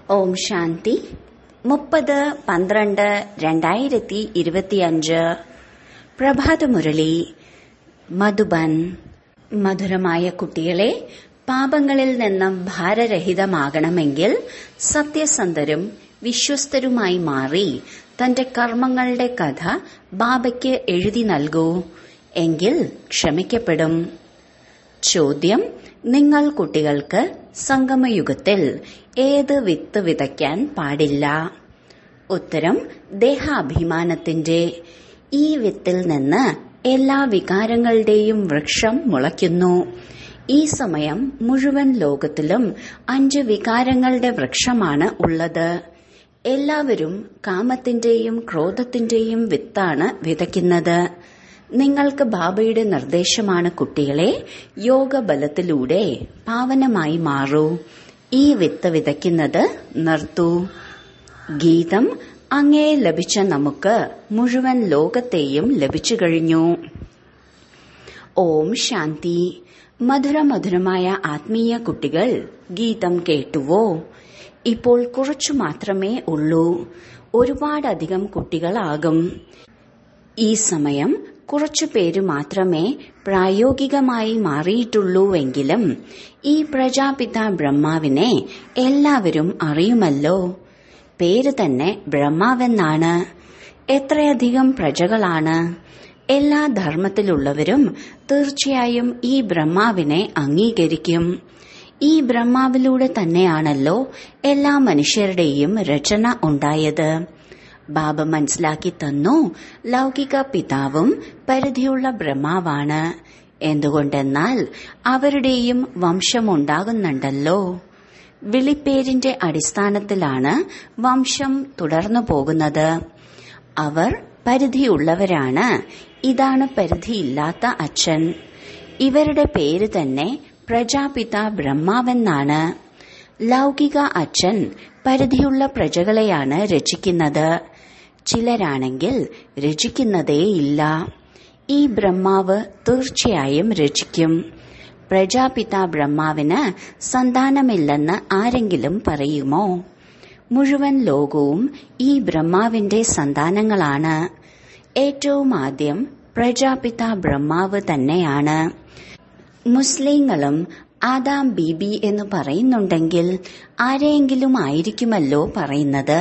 ഓം ശാന്തി മുപ്പത് പന്ത്രണ്ട് രണ്ടായിരത്തി ഇരുപത്തിയഞ്ച് പ്രഭാതമുരളി മധുബൻ മധുരമായ കുട്ടികളെ പാപങ്ങളിൽ നിന്നും ഭാരരഹിതമാകണമെങ്കിൽ സത്യസന്ധരും വിശ്വസ്തരുമായി മാറി തന്റെ കർമ്മങ്ങളുടെ കഥ ബാബയ്ക്ക് എഴുതി നൽകൂ എങ്കിൽ ക്ഷമിക്കപ്പെടും ചോദ്യം നിങ്ങൾ കുട്ടികൾക്ക് സംഗമയുഗത്തിൽ ഏത് വിത്ത് വിതയ്ക്കാൻ പാടില്ല ഉത്തരം ദേഹാഭിമാനത്തിന്റെ ഈ വിത്തിൽ നിന്ന് എല്ലാ വികാരങ്ങളുടെയും വൃക്ഷം മുളയ്ക്കുന്നു ഈ സമയം മുഴുവൻ ലോകത്തിലും അഞ്ച് വികാരങ്ങളുടെ വൃക്ഷമാണ് ഉള്ളത് എല്ലാവരും കാമത്തിന്റെയും ക്രോധത്തിന്റെയും വിത്താണ് വിതയ്ക്കുന്നത് നിങ്ങൾക്ക് ബാബയുടെ നിർദ്ദേശമാണ് കുട്ടികളെ യോഗബലത്തിലൂടെ പാവനമായി മാറൂ ഈ വിത്ത് വിതയ്ക്കുന്നത് നിർത്തൂ ഗീതം അങ്ങേ ലഭിച്ച നമുക്ക് മുഴുവൻ ലോകത്തെയും ലഭിച്ചു കഴിഞ്ഞു ഓം ശാന്തി മധുരമധുരമായ ആത്മീയ കുട്ടികൾ ഗീതം കേട്ടുവോ ഇപ്പോൾ കുറച്ചു മാത്രമേ ഉള്ളൂ ഒരുപാടധികം കുട്ടികളാകും ഈ സമയം കുറച്ചു പേര് മാത്രമേ പ്രായോഗികമായി മാറിയിട്ടുള്ളൂവെങ്കിലും ഈ പ്രജാപിത ബ്രഹ്മാവിനെ എല്ലാവരും അറിയുമല്ലോ പേര് തന്നെ ബ്രഹ്മാവെന്നാണ് എത്രയധികം പ്രജകളാണ് എല്ലാ ധർമ്മത്തിലുള്ളവരും തീർച്ചയായും ഈ ബ്രഹ്മാവിനെ അംഗീകരിക്കും ഈ ബ്രഹ്മാവിലൂടെ തന്നെയാണല്ലോ എല്ലാ മനുഷ്യരുടെയും രചന ഉണ്ടായത് ബാബ മനസ്സിലാക്കി തന്നു ലൗകിക പിതാവും പരിധിയുള്ള ബ്രഹ്മാവാണ് എന്തുകൊണ്ടെന്നാൽ അവരുടെയും വംശമുണ്ടാകുന്നുണ്ടല്ലോ വിളിപ്പേരിന്റെ അടിസ്ഥാനത്തിലാണ് വംശം തുടർന്നു പോകുന്നത് അവർ പരിധിയുള്ളവരാണ് ഇതാണ് പരിധിയില്ലാത്ത അച്ഛൻ ഇവരുടെ പേര് തന്നെ പ്രജാപിത ബ്രഹ്മാവെന്നാണ് ലൗകിക അച്ഛൻ പരിധിയുള്ള പ്രജകളെയാണ് രചിക്കുന്നത് ചിലരാണെങ്കിൽ രചിക്കുന്നതേയില്ല ഈ ബ്രഹ്മാവ് തീർച്ചയായും രചിക്കും പ്രജാപിത ബ്രഹ്മാവിന് സന്താനമില്ലെന്ന് ആരെങ്കിലും പറയുമോ മുഴുവൻ ലോകവും ഈ ബ്രഹ്മാവിന്റെ സന്താനങ്ങളാണ് ഏറ്റവും ആദ്യം പ്രജാപിത ബ്രഹ്മാവ് തന്നെയാണ് മുസ്ലിങ്ങളും ആദാം ബീബി എന്ന് പറയുന്നുണ്ടെങ്കിൽ ആരെയെങ്കിലും ആയിരിക്കുമല്ലോ പറയുന്നത്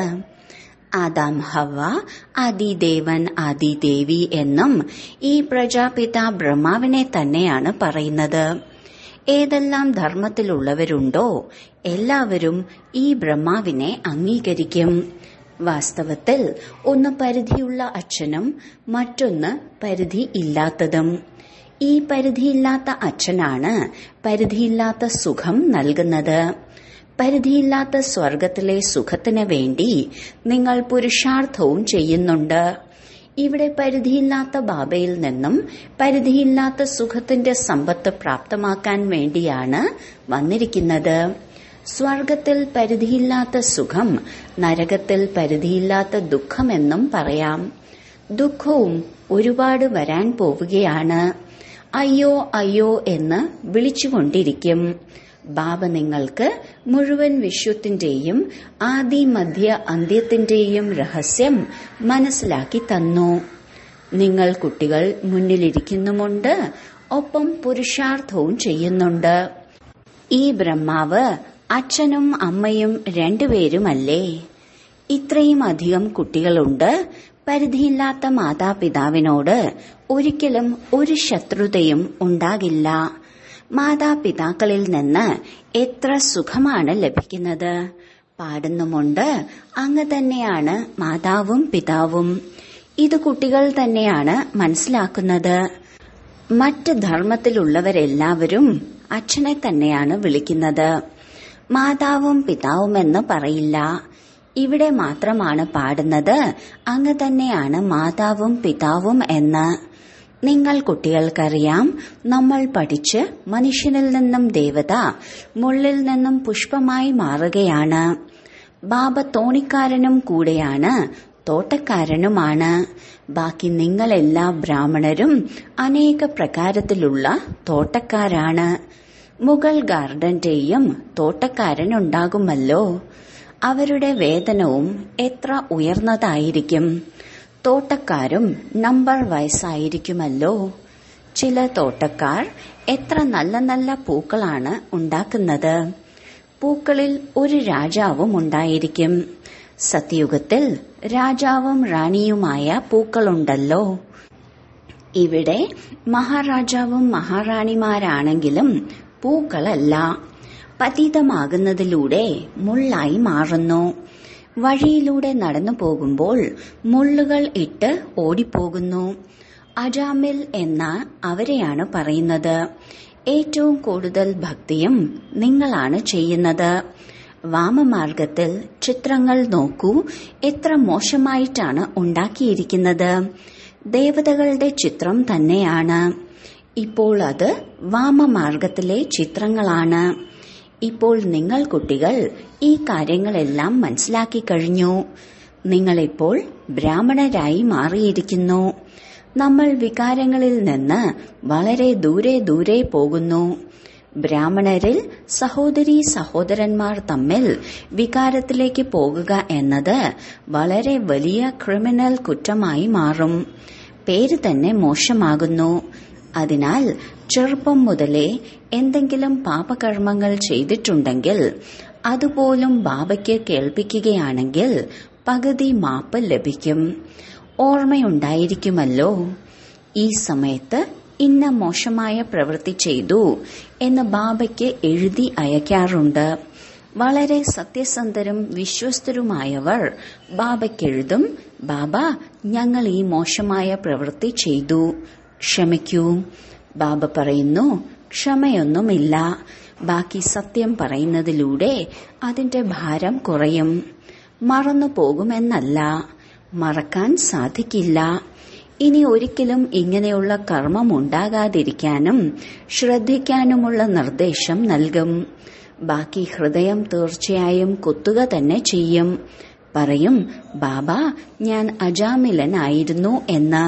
ആദാം ഹവ ആദിദേവൻ ആദിദേവി എന്നും ഈ പ്രജാപിത ബ്രഹ്മാവിനെ തന്നെയാണ് പറയുന്നത് ഏതെല്ലാം ധർമ്മത്തിലുള്ളവരുണ്ടോ എല്ലാവരും ഈ ബ്രഹ്മാവിനെ അംഗീകരിക്കും വാസ്തവത്തിൽ ഒന്ന് പരിധിയുള്ള അച്ഛനും മറ്റൊന്ന് പരിധി ഇല്ലാത്തതും ഈ പരിധിയില്ലാത്ത അച്ഛനാണ് പരിധിയില്ലാത്ത സുഖം നൽകുന്നത് പരിധിയില്ലാത്ത സ്വർഗത്തിലെ സുഖത്തിന് വേണ്ടി നിങ്ങൾ പുരുഷാർത്ഥവും ചെയ്യുന്നുണ്ട് ഇവിടെ പരിധിയില്ലാത്ത ബാബയിൽ നിന്നും പരിധിയില്ലാത്ത സുഖത്തിന്റെ സമ്പത്ത് പ്രാപ്തമാക്കാൻ വേണ്ടിയാണ് വന്നിരിക്കുന്നത് സ്വർഗത്തിൽ പരിധിയില്ലാത്ത സുഖം നരകത്തിൽ പരിധിയില്ലാത്ത ദുഃഖമെന്നും പറയാം ദുഃഖവും ഒരുപാട് വരാൻ പോവുകയാണ് അയ്യോ അയ്യോ എന്ന് വിളിച്ചുകൊണ്ടിരിക്കും ബാബ നിങ്ങൾക്ക് മുഴുവൻ വിശ്വത്തിന്റെയും ആദി മധ്യ അന്ത്യത്തിന്റെയും രഹസ്യം മനസ്സിലാക്കി തന്നു നിങ്ങൾ കുട്ടികൾ മുന്നിലിരിക്കുന്നുമുണ്ട് ഒപ്പം പുരുഷാർത്ഥവും ചെയ്യുന്നുണ്ട് ഈ ബ്രഹ്മാവ് അച്ഛനും അമ്മയും രണ്ടുപേരുമല്ലേ ഇത്രയും അധികം കുട്ടികളുണ്ട് പരിധിയില്ലാത്ത മാതാപിതാവിനോട് ഒരിക്കലും ഒരു ശത്രുതയും ഉണ്ടാകില്ല മാതാപിതാക്കളിൽ നിന്ന് എത്ര സുഖമാണ് ലഭിക്കുന്നത് പാടുന്നുമുണ്ട് അങ്ങ് തന്നെയാണ് മാതാവും പിതാവും ഇത് കുട്ടികൾ തന്നെയാണ് മനസ്സിലാക്കുന്നത് മറ്റ് ധർമ്മത്തിലുള്ളവരെല്ലാവരും അച്ഛനെ തന്നെയാണ് വിളിക്കുന്നത് മാതാവും പിതാവുമെന്ന് പറയില്ല ഇവിടെ മാത്രമാണ് പാടുന്നത് അങ്ങ് തന്നെയാണ് മാതാവും പിതാവും എന്ന് നിങ്ങൾ കുട്ടികൾക്കറിയാം നമ്മൾ പഠിച്ച് മനുഷ്യനിൽ നിന്നും ദേവത മുള്ളിൽ നിന്നും പുഷ്പമായി മാറുകയാണ് ബാബ തോണിക്കാരനും കൂടെയാണ് തോട്ടക്കാരനുമാണ് ബാക്കി നിങ്ങളെല്ലാ ബ്രാഹ്മണരും അനേക പ്രകാരത്തിലുള്ള തോട്ടക്കാരാണ് മുഗൾ ഗാർഡന്റെയും തോട്ടക്കാരനുണ്ടാകുമല്ലോ അവരുടെ വേതനവും എത്ര ഉയർന്നതായിരിക്കും തോട്ടക്കാരും നമ്പർ വയസ്സായിരിക്കുമല്ലോ ചില തോട്ടക്കാർ എത്ര നല്ല നല്ല പൂക്കളാണ് ഉണ്ടാക്കുന്നത് പൂക്കളിൽ ഒരു രാജാവും ഉണ്ടായിരിക്കും സത്യയുഗത്തിൽ രാജാവും റാണിയുമായ പൂക്കളുണ്ടല്ലോ ഇവിടെ മഹാരാജാവും മഹാറാണിമാരാണെങ്കിലും പൂക്കളല്ല പതീതമാകുന്നതിലൂടെ മുള്ളായി മാറുന്നു വഴിയിലൂടെ നടന്നു പോകുമ്പോൾ മുള്ളുകൾ ഇട്ട് ഓടിപ്പോകുന്നു അജാമിൽ എന്ന അവരെയാണ് പറയുന്നത് ഏറ്റവും കൂടുതൽ ഭക്തിയും നിങ്ങളാണ് ചെയ്യുന്നത് വാമമാർഗത്തിൽ ചിത്രങ്ങൾ നോക്കൂ എത്ര മോശമായിട്ടാണ് ഉണ്ടാക്കിയിരിക്കുന്നത് ദേവതകളുടെ ചിത്രം തന്നെയാണ് ഇപ്പോൾ അത് വാമമാർഗത്തിലെ ചിത്രങ്ങളാണ് ഇപ്പോൾ നിങ്ങൾ കുട്ടികൾ ഈ കാര്യങ്ങളെല്ലാം മനസ്സിലാക്കി കഴിഞ്ഞു നിങ്ങളിപ്പോൾ ബ്രാഹ്മണരായി മാറിയിരിക്കുന്നു നമ്മൾ വികാരങ്ങളിൽ നിന്ന് വളരെ ദൂരെ ദൂരെ പോകുന്നു ബ്രാഹ്മണരിൽ സഹോദരി സഹോദരന്മാർ തമ്മിൽ വികാരത്തിലേക്ക് പോകുക എന്നത് വളരെ വലിയ ക്രിമിനൽ കുറ്റമായി മാറും പേര് തന്നെ മോശമാകുന്നു അതിനാൽ ചെറുപ്പം മുതലേ എന്തെങ്കിലും പാപകർമ്മങ്ങൾ ചെയ്തിട്ടുണ്ടെങ്കിൽ അതുപോലും ബാബയ്ക്ക് കേൾപ്പിക്കുകയാണെങ്കിൽ പകുതി മാപ്പ് ലഭിക്കും ഓർമ്മയുണ്ടായിരിക്കുമല്ലോ ഈ സമയത്ത് ഇന്ന മോശമായ പ്രവൃത്തി ചെയ്തു എന്ന് ബാബയ്ക്ക് എഴുതി അയക്കാറുണ്ട് വളരെ സത്യസന്ധരും വിശ്വസ്തരുമായവർ ബാബയ്ക്കെഴുതും ബാബ ഞങ്ങൾ ഈ മോശമായ പ്രവൃത്തി ചെയ്തു ക്ഷമിക്കൂ ബാബ പറയുന്നു ക്ഷമയൊന്നുമില്ല ബാക്കി സത്യം പറയുന്നതിലൂടെ അതിന്റെ ഭാരം കുറയും മറന്നു പോകുമെന്നല്ല മറക്കാൻ സാധിക്കില്ല ഇനി ഒരിക്കലും ഇങ്ങനെയുള്ള കർമ്മം ഉണ്ടാകാതിരിക്കാനും ശ്രദ്ധിക്കാനുമുള്ള നിർദ്ദേശം നൽകും ബാക്കി ഹൃദയം തീർച്ചയായും കുത്തുക തന്നെ ചെയ്യും പറയും ബാബ ഞാൻ അജാമിലനായിരുന്നു എന്ന്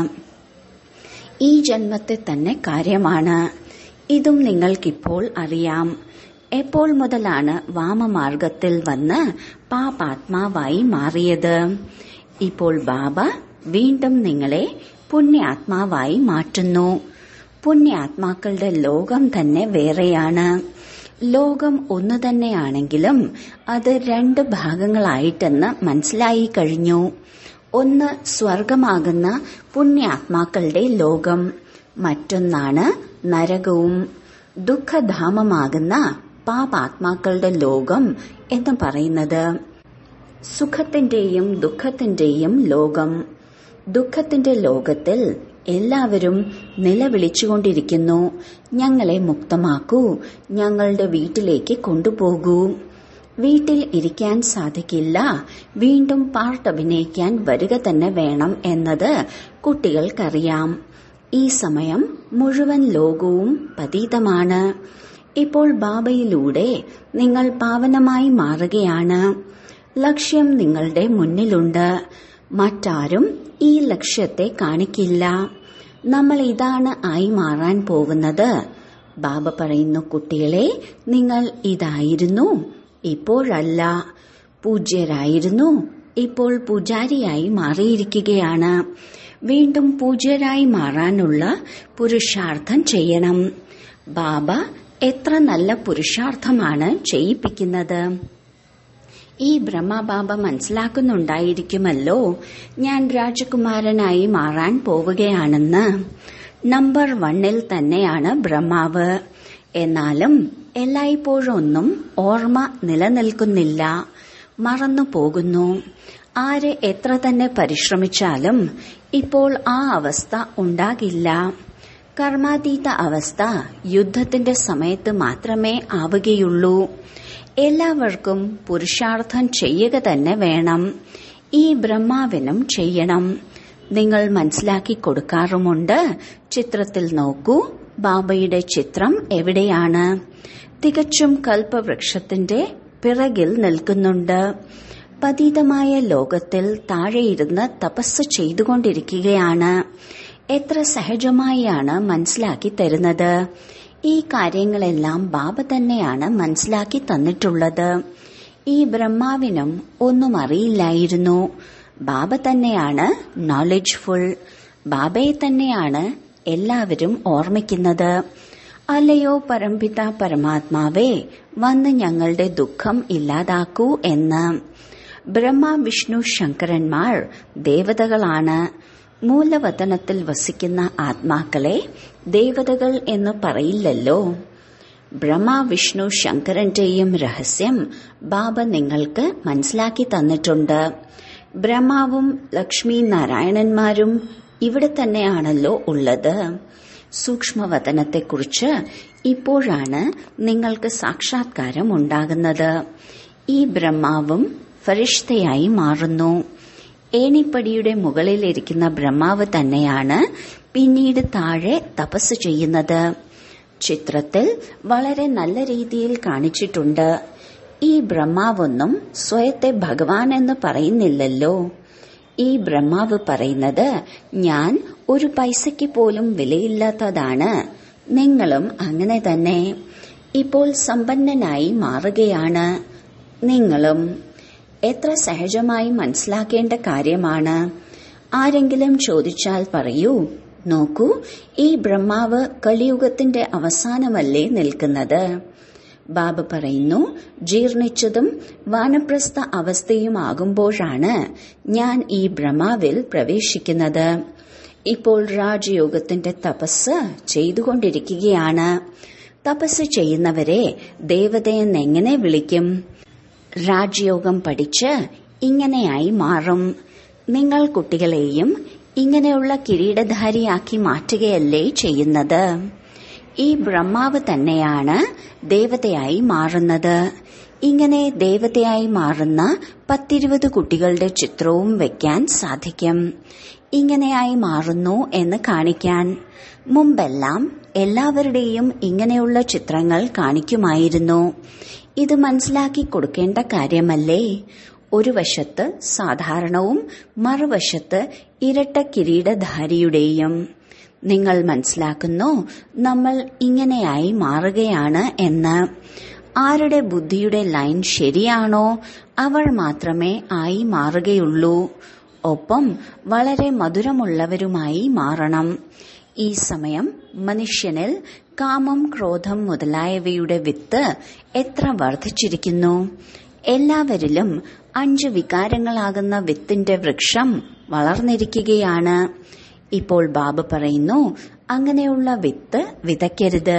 ഈ ജന്മത്തെ തന്നെ കാര്യമാണ് ഇതും നിങ്ങൾക്കിപ്പോൾ അറിയാം എപ്പോൾ മുതലാണ് വാമമാർഗത്തിൽ വന്ന് പാപാത്മാവായി മാറിയത് ഇപ്പോൾ ബാബ വീണ്ടും നിങ്ങളെ പുണ്യാത്മാവായി മാറ്റുന്നു പുണ്യാത്മാക്കളുടെ ലോകം തന്നെ വേറെയാണ് ലോകം ഒന്നു തന്നെയാണെങ്കിലും അത് രണ്ട് ഭാഗങ്ങളായിട്ടെന്ന് മനസ്സിലായി കഴിഞ്ഞു ഒന്ന് സ്വർഗമാകുന്ന പുണ്യാത്മാക്കളുടെ ലോകം മറ്റൊന്നാണ് നരകവും ദുഃഖധാമമാകുന്ന പാപാത്മാക്കളുടെ ലോകം എന്ന് പറയുന്നത് സുഖത്തിന്റെയും ദുഃഖത്തിന്റെയും ലോകം ദുഃഖത്തിന്റെ ലോകത്തിൽ എല്ലാവരും നിലവിളിച്ചുകൊണ്ടിരിക്കുന്നു ഞങ്ങളെ മുക്തമാക്കൂ ഞങ്ങളുടെ വീട്ടിലേക്ക് കൊണ്ടുപോകൂ വീട്ടിൽ ഇരിക്കാൻ സാധിക്കില്ല വീണ്ടും പാർട്ട് അഭിനയിക്കാൻ വരിക തന്നെ വേണം എന്നത് കുട്ടികൾക്കറിയാം ഈ സമയം മുഴുവൻ ലോകവും പതീതമാണ് ഇപ്പോൾ ബാബയിലൂടെ നിങ്ങൾ പാവനമായി മാറുകയാണ് ലക്ഷ്യം നിങ്ങളുടെ മുന്നിലുണ്ട് മറ്റാരും ഈ ലക്ഷ്യത്തെ കാണിക്കില്ല നമ്മൾ ഇതാണ് ആയി മാറാൻ പോകുന്നത് ബാബ പറയുന്നു കുട്ടികളെ നിങ്ങൾ ഇതായിരുന്നു ഇപ്പോഴല്ല പൂജ്യരായിരുന്നു ഇപ്പോൾ പൂജാരിയായി മാറിയിരിക്കുകയാണ് വീണ്ടും പൂജ്യരായി മാറാനുള്ള പുരുഷാർത്ഥം ചെയ്യണം ബാബ എത്ര നല്ല പുരുഷാർത്ഥമാണ് ചെയ്യിപ്പിക്കുന്നത് ഈ ബ്രഹ്മബാബ മനസ്സിലാക്കുന്നുണ്ടായിരിക്കുമല്ലോ ഞാൻ രാജകുമാരനായി മാറാൻ പോവുകയാണെന്ന് നമ്പർ വണ്ണിൽ തന്നെയാണ് ബ്രഹ്മാവ് എന്നാലും എല്ലായ്പ്പോഴൊന്നും ഓർമ്മ നിലനിൽക്കുന്നില്ല മറന്നു പോകുന്നു ആര് എത്ര തന്നെ പരിശ്രമിച്ചാലും ഇപ്പോൾ ആ അവസ്ഥ ഉണ്ടാകില്ല കർമാതീത അവസ്ഥ യുദ്ധത്തിന്റെ സമയത്ത് മാത്രമേ ആവുകയുള്ളൂ എല്ലാവർക്കും പുരുഷാർത്ഥം ചെയ്യുക തന്നെ വേണം ഈ ബ്രഹ്മാവിനും ചെയ്യണം നിങ്ങൾ മനസ്സിലാക്കി കൊടുക്കാറുമുണ്ട് ചിത്രത്തിൽ നോക്കൂ ബാബയുടെ ചിത്രം എവിടെയാണ് തികച്ചും കൽപ്പവൃക്ഷത്തിന്റെ പിറകിൽ നിൽക്കുന്നുണ്ട് പതീതമായ ലോകത്തിൽ താഴെയിരുന്ന് തപസ് ചെയ്തുകൊണ്ടിരിക്കുകയാണ് എത്ര സഹജമായാണ് മനസ്സിലാക്കി തരുന്നത് ഈ കാര്യങ്ങളെല്ലാം ബാബ തന്നെയാണ് മനസ്സിലാക്കി തന്നിട്ടുള്ളത് ഈ ബ്രഹ്മാവിനും ഒന്നും അറിയില്ലായിരുന്നു ബാബ തന്നെയാണ് നോളജ്ഫുൾ ബാബയെ തന്നെയാണ് എല്ലാവരും ഓർമ്മിക്കുന്നത് അല്ലയോ പരംപിത പരമാത്മാവേ വന്ന് ഞങ്ങളുടെ ദുഃഖം ഇല്ലാതാക്കൂ എന്ന് ബ്രഹ്മ വിഷ്ണു ശങ്കരന്മാർ ദേവതകളാണ് മൂലവതനത്തിൽ വസിക്കുന്ന ആത്മാക്കളെ ദേവതകൾ എന്ന് പറയില്ലല്ലോ ബ്രഹ്മ വിഷ്ണു ശങ്കരന്റെയും രഹസ്യം ബാബ നിങ്ങൾക്ക് മനസ്സിലാക്കി തന്നിട്ടുണ്ട് ബ്രഹ്മാവും ലക്ഷ്മി നാരായണന്മാരും ഇവിടെ തന്നെയാണല്ലോ ഉള്ളത് സൂക്ഷ്മവതനത്തെക്കുറിച്ച് ഇപ്പോഴാണ് നിങ്ങൾക്ക് സാക്ഷാത്കാരം ഉണ്ടാകുന്നത് ഈ ബ്രഹ്മാവും ഫരിഷ്തയായി മാറുന്നു ഏണിപ്പടിയുടെ മുകളിലിരിക്കുന്ന ബ്രഹ്മാവ് തന്നെയാണ് പിന്നീട് താഴെ തപസ് ചെയ്യുന്നത് ചിത്രത്തിൽ വളരെ നല്ല രീതിയിൽ കാണിച്ചിട്ടുണ്ട് ഈ ബ്രഹ്മാവൊന്നും സ്വയത്തെ ഭഗവാൻ എന്ന് പറയുന്നില്ലല്ലോ ഈ ബ്രഹ്മാവ് പറയുന്നത് ഞാൻ ഒരു പൈസയ്ക്ക് പോലും വിലയില്ലാത്തതാണ് നിങ്ങളും അങ്ങനെ തന്നെ ഇപ്പോൾ സമ്പന്നനായി മാറുകയാണ് നിങ്ങളും എത്ര സഹജമായി മനസ്സിലാക്കേണ്ട കാര്യമാണ് ആരെങ്കിലും ചോദിച്ചാൽ പറയൂ നോക്കൂ ഈ ബ്രഹ്മാവ് കലിയുഗത്തിന്റെ അവസാനമല്ലേ നിൽക്കുന്നത് ബാബ പറയുന്നു ജീർണിച്ചതും വാനപ്രസ്ഥ അവസ്ഥയുമാകുമ്പോഴാണ് ഞാൻ ഈ ബ്രഹ്മാവിൽ പ്രവേശിക്കുന്നത് ഇപ്പോൾ രാജയോഗത്തിന്റെ തപസ് ചെയ്തുകൊണ്ടിരിക്കുകയാണ് തപസ് ചെയ്യുന്നവരെ ദേവതയെന്ന് എങ്ങനെ വിളിക്കും രാജയോഗം പഠിച്ച് ഇങ്ങനെയായി മാറും നിങ്ങൾ കുട്ടികളെയും ഇങ്ങനെയുള്ള കിരീടധാരിയാക്കി മാറ്റുകയല്ലേ ചെയ്യുന്നത് ഈ ബ്രഹ്മാവ് തന്നെയാണ് ദേവതയായി മാറുന്നത് ഇങ്ങനെ ദേവതയായി മാറുന്ന പത്തിരുപത് കുട്ടികളുടെ ചിത്രവും വെക്കാൻ സാധിക്കും ഇങ്ങനെയായി മാറുന്നു എന്ന് കാണിക്കാൻ മുമ്പെല്ലാം എല്ലാവരുടെയും ഇങ്ങനെയുള്ള ചിത്രങ്ങൾ കാണിക്കുമായിരുന്നു ഇത് മനസ്സിലാക്കി കൊടുക്കേണ്ട കാര്യമല്ലേ ഒരു വശത്ത് സാധാരണവും മറുവശത്ത് ഇരട്ട കിരീടധാരിയുടെയും നിങ്ങൾ മനസ്സിലാക്കുന്നു നമ്മൾ ഇങ്ങനെയായി മാറുകയാണ് എന്ന് ആരുടെ ബുദ്ധിയുടെ ലൈൻ ശരിയാണോ അവർ മാത്രമേ ആയി മാറുകയുള്ളൂ ഒപ്പം വളരെ മധുരമുള്ളവരുമായി മാറണം ഈ സമയം മനുഷ്യനിൽ കാമം ക്രോധം മുതലായവയുടെ വിത്ത് എത്ര വർദ്ധിച്ചിരിക്കുന്നു എല്ലാവരിലും അഞ്ച് വികാരങ്ങളാകുന്ന വിത്തിന്റെ വൃക്ഷം വളർന്നിരിക്കുകയാണ് ഇപ്പോൾ ബാബ പറയുന്നു അങ്ങനെയുള്ള വിത്ത് വിതയ്ക്കരുത്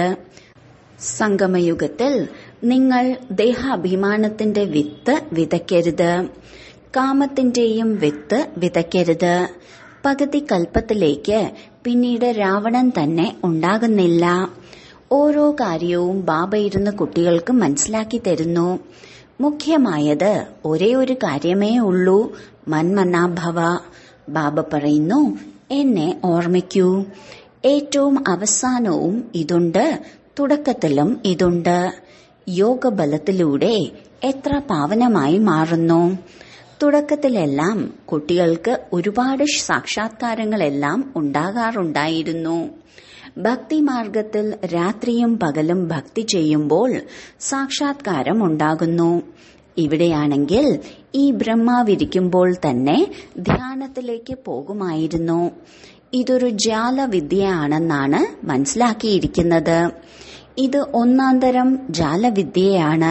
സംഗമയുഗത്തിൽ നിങ്ങൾ ദേഹാഭിമാനത്തിന്റെ വിത്ത് വിതയ്ക്കരുത് കാമത്തിന്റെയും വിത്ത് വിതയ്ക്കരുത് പകുതി കൽപ്പത്തിലേക്ക് പിന്നീട് രാവണൻ തന്നെ ഉണ്ടാകുന്നില്ല ഓരോ കാര്യവും ബാബ ഇരുന്ന് കുട്ടികൾക്ക് മനസ്സിലാക്കി തരുന്നു മുഖ്യമായത് ഒരേ ഒരു കാര്യമേ ഉള്ളൂ മന്മനാഭവ ബാബ പറയുന്നു എന്നെ ഓർമ്മിക്കൂ ഏറ്റവും അവസാനവും ഇതുണ്ട് തുടക്കത്തിലും ഇതുണ്ട് യോഗബലത്തിലൂടെ എത്ര പാവനമായി മാറുന്നു തുടക്കത്തിലെല്ലാം കുട്ടികൾക്ക് ഒരുപാട് സാക്ഷാത്കാരങ്ങളെല്ലാം ഉണ്ടാകാറുണ്ടായിരുന്നു ഭക്തിമാർഗത്തിൽ രാത്രിയും പകലും ഭക്തി ചെയ്യുമ്പോൾ സാക്ഷാത്കാരം ഉണ്ടാകുന്നു ഇവിടെയാണെങ്കിൽ ഈ ബ്രഹ്മാവിരിക്കുമ്പോൾ തന്നെ ധ്യാനത്തിലേക്ക് പോകുമായിരുന്നു ഇതൊരു ജാലവിദ്യയാണെന്നാണ് മനസ്സിലാക്കിയിരിക്കുന്നത് ഇത് ഒന്നാന്തരം ജാലവിദ്യയാണ്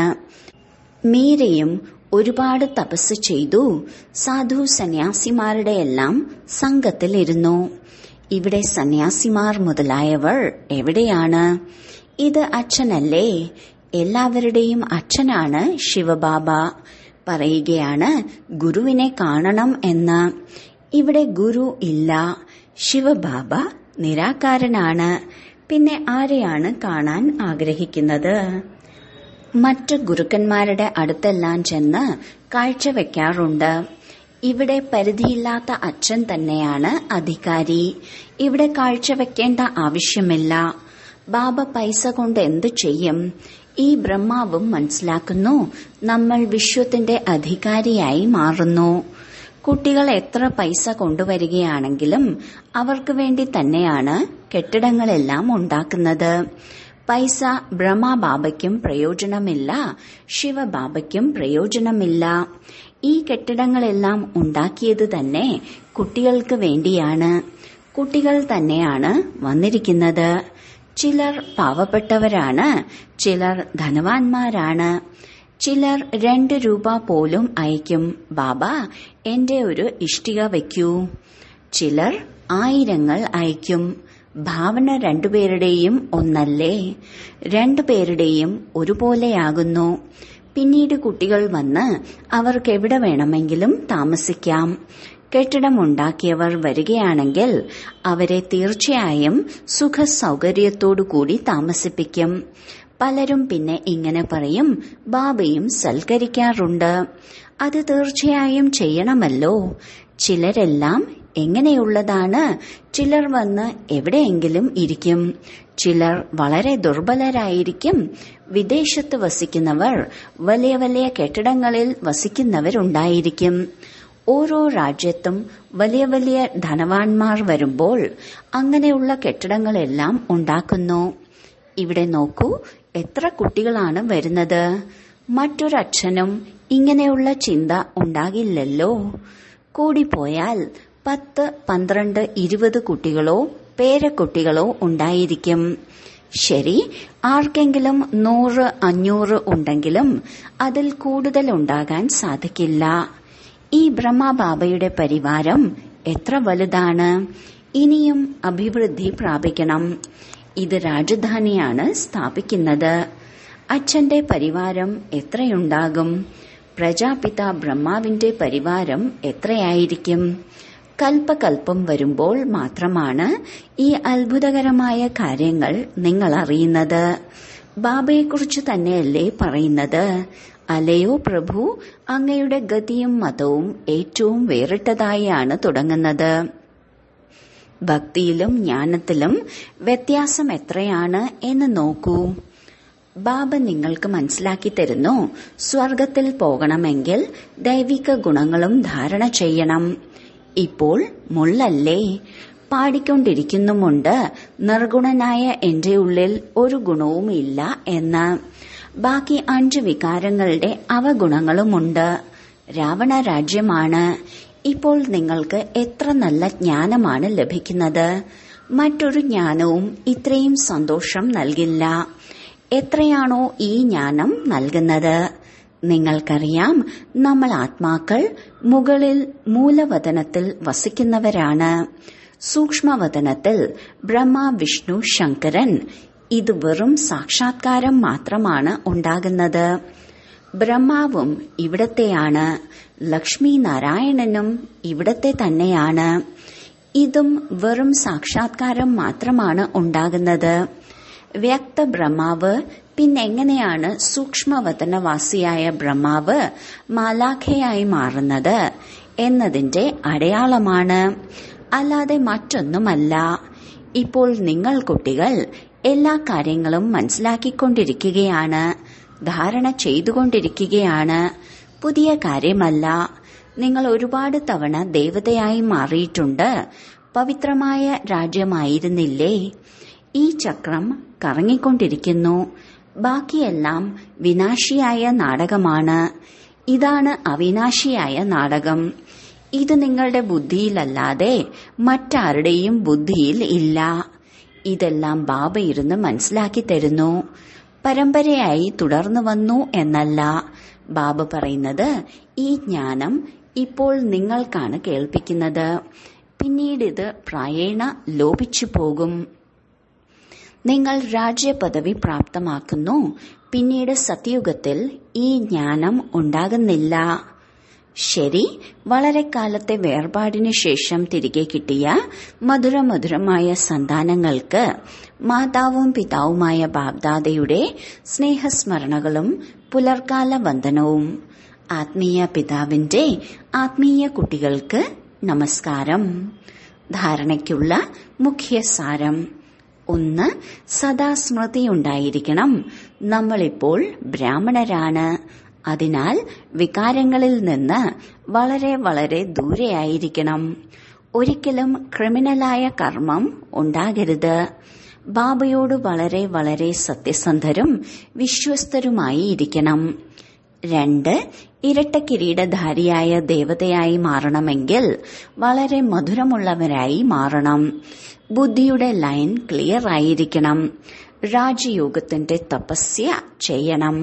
മീരയും ഒരുപാട് തപസ് ചെയ്തു സാധു സന്യാസിമാരുടെ എല്ലാം സംഘത്തിലിരുന്നു ഇവിടെ സന്യാസിമാർ മുതലായവർ എവിടെയാണ് ഇത് അച്ഛനല്ലേ എല്ലാവരുടെയും അച്ഛനാണ് ശിവബാബ പറയുകയാണ് ഗുരുവിനെ കാണണം എന്ന് ഇവിടെ ഗുരു ഇല്ല ശിവബാബ നിരാകാരനാണ് പിന്നെ ആരെയാണ് കാണാൻ ആഗ്രഹിക്കുന്നത് മറ്റ് ഗുരുക്കന്മാരുടെ അടുത്തെല്ലാം ചെന്ന് കാഴ്ചവെക്കാറുണ്ട് ഇവിടെ പരിധിയില്ലാത്ത അച്ഛൻ തന്നെയാണ് അധികാരി ഇവിടെ കാഴ്ചവെക്കേണ്ട ആവശ്യമില്ല ബാബ പൈസ കൊണ്ട് എന്തു ചെയ്യും ഈ ബ്രഹ്മാവും മനസ്സിലാക്കുന്നു നമ്മൾ വിശ്വത്തിന്റെ അധികാരിയായി മാറുന്നു കുട്ടികൾ എത്ര പൈസ കൊണ്ടുവരികയാണെങ്കിലും അവർക്ക് വേണ്ടി തന്നെയാണ് കെട്ടിടങ്ങളെല്ലാം ഉണ്ടാക്കുന്നത് പൈസ ബ്രഹ്മബാബയ്ക്കും പ്രയോജനമില്ല ശിവബാബയ്ക്കും പ്രയോജനമില്ല ഈ കെട്ടിടങ്ങളെല്ലാം ഉണ്ടാക്കിയത് തന്നെ കുട്ടികൾക്ക് വേണ്ടിയാണ് കുട്ടികൾ തന്നെയാണ് വന്നിരിക്കുന്നത് ചിലർ പാവപ്പെട്ടവരാണ് ചിലർ ധനവാന്മാരാണ് ചിലർ രണ്ട് രൂപ പോലും അയക്കും ബാബ എന്റെ ഒരു ഇഷ്ടിക വയ്ക്കൂ ചിലർ ആയിരങ്ങൾ അയക്കും ഭാവന രണ്ടുപേരുടെയും ഒന്നല്ലേ രണ്ടുപേരുടെയും ഒരുപോലെയാകുന്നു പിന്നീട് കുട്ടികൾ വന്ന് അവർക്ക് എവിടെ വേണമെങ്കിലും താമസിക്കാം കെട്ടിടമുണ്ടാക്കിയവർ വരികയാണെങ്കിൽ അവരെ തീർച്ചയായും സുഖ സൗകര്യത്തോടുകൂടി താമസിപ്പിക്കും പലരും പിന്നെ ഇങ്ങനെ പറയും ബാബയും സൽക്കരിക്കാറുണ്ട് അത് തീർച്ചയായും ചെയ്യണമല്ലോ ചിലരെല്ലാം എങ്ങനെയുള്ളതാണ് ചിലർ വന്ന് എവിടെയെങ്കിലും ഇരിക്കും ചിലർ വളരെ ദുർബലരായിരിക്കും വിദേശത്ത് വസിക്കുന്നവർ വലിയ വലിയ കെട്ടിടങ്ങളിൽ വസിക്കുന്നവരുണ്ടായിരിക്കും ഓരോ രാജ്യത്തും വലിയ വലിയ ധനവാന്മാർ വരുമ്പോൾ അങ്ങനെയുള്ള കെട്ടിടങ്ങളെല്ലാം ഉണ്ടാക്കുന്നു ഇവിടെ നോക്കൂ എത്ര കുട്ടികളാണ് വരുന്നത് മറ്റൊരച്ഛനും ഇങ്ങനെയുള്ള ചിന്ത ഉണ്ടാകില്ലല്ലോ കൂടിപ്പോയാൽ പത്ത് പന്ത്രണ്ട് ഇരുപത് കുട്ടികളോ പേരക്കുട്ടികളോ ഉണ്ടായിരിക്കും ശരി ആർക്കെങ്കിലും നൂറ് അഞ്ഞൂറ് ഉണ്ടെങ്കിലും അതിൽ കൂടുതൽ ഉണ്ടാകാൻ സാധിക്കില്ല ഈ ബ്രഹ്മബാബയുടെ പരിവാരം എത്ര വലുതാണ് ഇനിയും അഭിവൃദ്ധി പ്രാപിക്കണം ഇത് രാജധാനിയാണ് സ്ഥാപിക്കുന്നത് അച്ഛന്റെ പരിവാരം എത്രയുണ്ടാകും പ്രജാപിത ബ്രഹ്മാവിന്റെ പരിവാരം എത്രയായിരിക്കും കൽപ്പകൽപ്പം വരുമ്പോൾ മാത്രമാണ് ഈ അത്ഭുതകരമായ കാര്യങ്ങൾ നിങ്ങൾ അറിയുന്നത് ബാബയെക്കുറിച്ച് തന്നെയല്ലേ പറയുന്നത് അലയോ പ്രഭു അങ്ങയുടെ ഗതിയും മതവും ഏറ്റവും വേറിട്ടതായാണ് തുടങ്ങുന്നത് ഭക്തിയിലും ജ്ഞാനത്തിലും വ്യത്യാസം എത്രയാണ് എന്ന് നോക്കൂ ബാബ നിങ്ങൾക്ക് മനസ്സിലാക്കി തരുന്നു സ്വർഗത്തിൽ പോകണമെങ്കിൽ ദൈവിക ഗുണങ്ങളും ധാരണ ചെയ്യണം ഇപ്പോൾ മുള്ളല്ലേ പാടിക്കൊണ്ടിരിക്കുന്നുമുണ്ട് നിർഗുണനായ എന്റെ ഉള്ളിൽ ഒരു ഗുണവും ഇല്ല എന്ന് ബാക്കി അഞ്ച് വികാരങ്ങളുടെ അവഗുണങ്ങളുമുണ്ട് രാവണ രാജ്യമാണ് ഇപ്പോൾ നിങ്ങൾക്ക് എത്ര നല്ല ജ്ഞാനമാണ് ലഭിക്കുന്നത് മറ്റൊരു ജ്ഞാനവും ഇത്രയും സന്തോഷം നൽകില്ല എത്രയാണോ ഈ ജ്ഞാനം നൽകുന്നത് നിങ്ങൾക്കറിയാം നമ്മൾ ആത്മാക്കൾ മുകളിൽ മൂലവതനത്തിൽ വസിക്കുന്നവരാണ് സൂക്ഷ്മവതനത്തിൽ ബ്രഹ്മ വിഷ്ണു ശങ്കരൻ ഇത് വെറും സാക്ഷാത്കാരം മാത്രമാണ് ഉണ്ടാകുന്നത് ബ്രഹ്മാവും ഇവിടത്തെയാണ് ലക്ഷ്മി നാരായണനും ഇവിടത്തെ തന്നെയാണ് ഇതും വെറും സാക്ഷാത്കാരം മാത്രമാണ് ഉണ്ടാകുന്നത് വ്യക്ത ബ്രഹ്മാവ് പിന്നെങ്ങനെയാണ് സൂക്ഷ്മവതനവാസിയായ ബ്രഹ്മാവ് മാലാഖയായി മാറുന്നത് എന്നതിന്റെ അടയാളമാണ് അല്ലാതെ മറ്റൊന്നുമല്ല ഇപ്പോൾ നിങ്ങൾ കുട്ടികൾ എല്ലാ കാര്യങ്ങളും മനസ്സിലാക്കിക്കൊണ്ടിരിക്കുകയാണ് ധാരണ ചെയ്തുകൊണ്ടിരിക്കുകയാണ് പുതിയ കാര്യമല്ല നിങ്ങൾ ഒരുപാട് തവണ ദേവതയായി മാറിയിട്ടുണ്ട് പവിത്രമായ രാജ്യമായിരുന്നില്ലേ ഈ ചക്രം കറങ്ങിക്കൊണ്ടിരിക്കുന്നു ബാക്കിയെല്ലാം വിനാശിയായ നാടകമാണ് ഇതാണ് അവിനാശിയായ നാടകം ഇത് നിങ്ങളുടെ ബുദ്ധിയിലല്ലാതെ മറ്റാരുടെയും ബുദ്ധിയിൽ ഇല്ല ഇതെല്ലാം ബാബ ഇരുന്ന് മനസ്സിലാക്കി തരുന്നു പരമ്പരയായി തുടർന്നു വന്നു എന്നല്ല ബാബ പറയുന്നത് ഈ ജ്ഞാനം ഇപ്പോൾ നിങ്ങൾക്കാണ് കേൾപ്പിക്കുന്നത് പിന്നീട് ഇത് പ്രായേണ ലോപിച്ചു പോകും നിങ്ങൾ രാജ്യപദവി പ്രാപ്തമാക്കുന്നു പിന്നീട് സത്യുഗത്തിൽ ഈ ജ്ഞാനം ഉണ്ടാകുന്നില്ല ശരി വളരെ കാലത്തെ വേർപാടിനു ശേഷം തിരികെ കിട്ടിയ മധുരമധുരമായ സന്താനങ്ങൾക്ക് മാതാവും പിതാവുമായ ബാബ്ദാദയുടെ സ്നേഹസ്മരണകളും പുലർക്കാല വന്ദനവും ആത്മീയ പിതാവിന്റെ ആത്മീയ കുട്ടികൾക്ക് നമസ്കാരം ധാരണയ്ക്കുള്ള മുഖ്യ സാരം ഒന്ന് സദാ സ്മൃതിയുണ്ടായിരിക്കണം നമ്മളിപ്പോൾ ബ്രാഹ്മണരാണ് അതിനാൽ വികാരങ്ങളിൽ നിന്ന് വളരെ വളരെ ദൂരെയായിരിക്കണം ഒരിക്കലും ക്രിമിനലായ കർമ്മം ഉണ്ടാകരുത് ബാബയോട് വളരെ വളരെ സത്യസന്ധരും വിശ്വസ്തരുമായി ഇരിക്കണം രണ്ട് ഇരട്ട കിരീടധാരിയായ ദേവതയായി മാറണമെങ്കിൽ വളരെ മധുരമുള്ളവരായി മാറണം ബുദ്ധിയുടെ ലൈൻ ക്ലിയർ ആയിരിക്കണം രാജയോഗത്തിന്റെ തപസ്യ ചെയ്യണം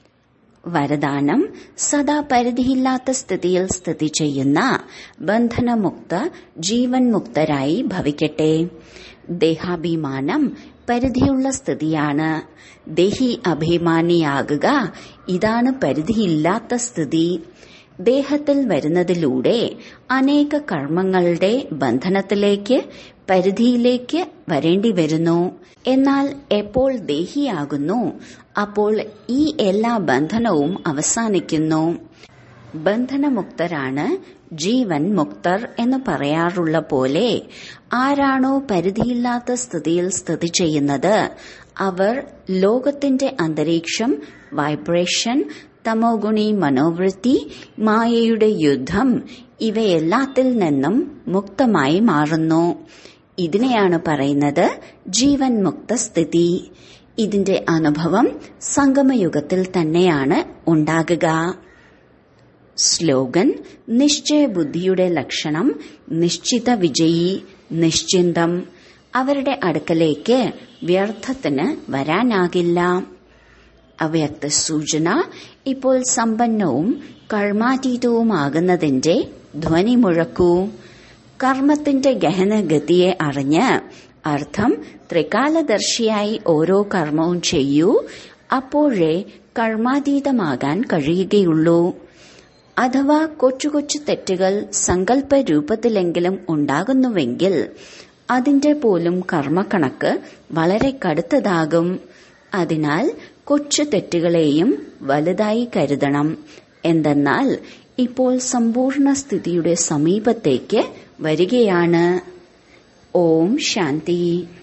വരദാനം സദാ പരിധിയില്ലാത്ത സ്ഥിതിയിൽ സ്ഥിതി ചെയ്യുന്ന ബന്ധനമുക്ത ജീവൻ മുക്തരായി ഭവിക്കട്ടെ ദേഹാഭിമാനം പരിധിയുള്ള സ്ഥിതിയാണ് ദേഹി അഭിമാനിയാകുക ഇതാണ് പരിധിയില്ലാത്ത സ്ഥിതി ദേഹത്തിൽ വരുന്നതിലൂടെ അനേക കർമ്മങ്ങളുടെ ബന്ധനത്തിലേക്ക് പരിധിയിലേക്ക് വരേണ്ടി വരുന്നു എന്നാൽ എപ്പോൾ ദേഹിയാകുന്നു അപ്പോൾ ഈ എല്ലാ ബന്ധനവും അവസാനിക്കുന്നു ബന്ധനമുക്തരാണ് ജീവൻ മുക്തർ എന്ന് പറയാറുള്ള പോലെ ആരാണോ പരിധിയില്ലാത്ത സ്ഥിതിയിൽ സ്ഥിതി ചെയ്യുന്നത് അവർ ലോകത്തിന്റെ അന്തരീക്ഷം വൈബ്രേഷൻ തമോഗുണി മനോവൃത്തി മായയുടെ യുദ്ധം ഇവയെല്ലാത്തിൽ നിന്നും മുക്തമായി മാറുന്നു ഇതിനെയാണ് പറയുന്നത് ജീവൻ മുക്ത സ്ഥിതി ഇതിന്റെ അനുഭവം സംഗമയുഗത്തിൽ തന്നെയാണ് ഉണ്ടാകുക സ്ലോഗൻ നിശ്ചയബുദ്ധിയുടെ ലക്ഷണം നിശ്ചിത വിജയി നിശ്ചിന്തം അവരുടെ അടുക്കലേക്ക് വ്യർത്ഥത്തിന് വരാനാകില്ല അവ്യക്ത സൂചന ഇപ്പോൾ സമ്പന്നവും കർമാതീതവുമാകുന്നതിന്റെ ധ്വനി മുഴക്കൂ കർമ്മത്തിന്റെ ഗഹനഗതിയെ അറിഞ്ഞ് അർത്ഥം ത്രികാലദർശിയായി ഓരോ കർമ്മവും ചെയ്യൂ അപ്പോഴേ കർമാതീതമാകാൻ കഴിയുകയുള്ളൂ അഥവാ കൊച്ചു കൊച്ചു തെറ്റുകൾ സങ്കല്പ രൂപത്തിലെങ്കിലും ഉണ്ടാകുന്നുവെങ്കിൽ അതിന്റെ പോലും കർമ്മക്കണക്ക് വളരെ കടുത്തതാകും അതിനാൽ കൊച്ചു തെറ്റുകളെയും വലുതായി കരുതണം എന്തെന്നാൽ ഇപ്പോൾ സമ്പൂർണ്ണ സ്ഥിതിയുടെ സമീപത്തേക്ക് വരികയാണ് ഓം ശാന്തി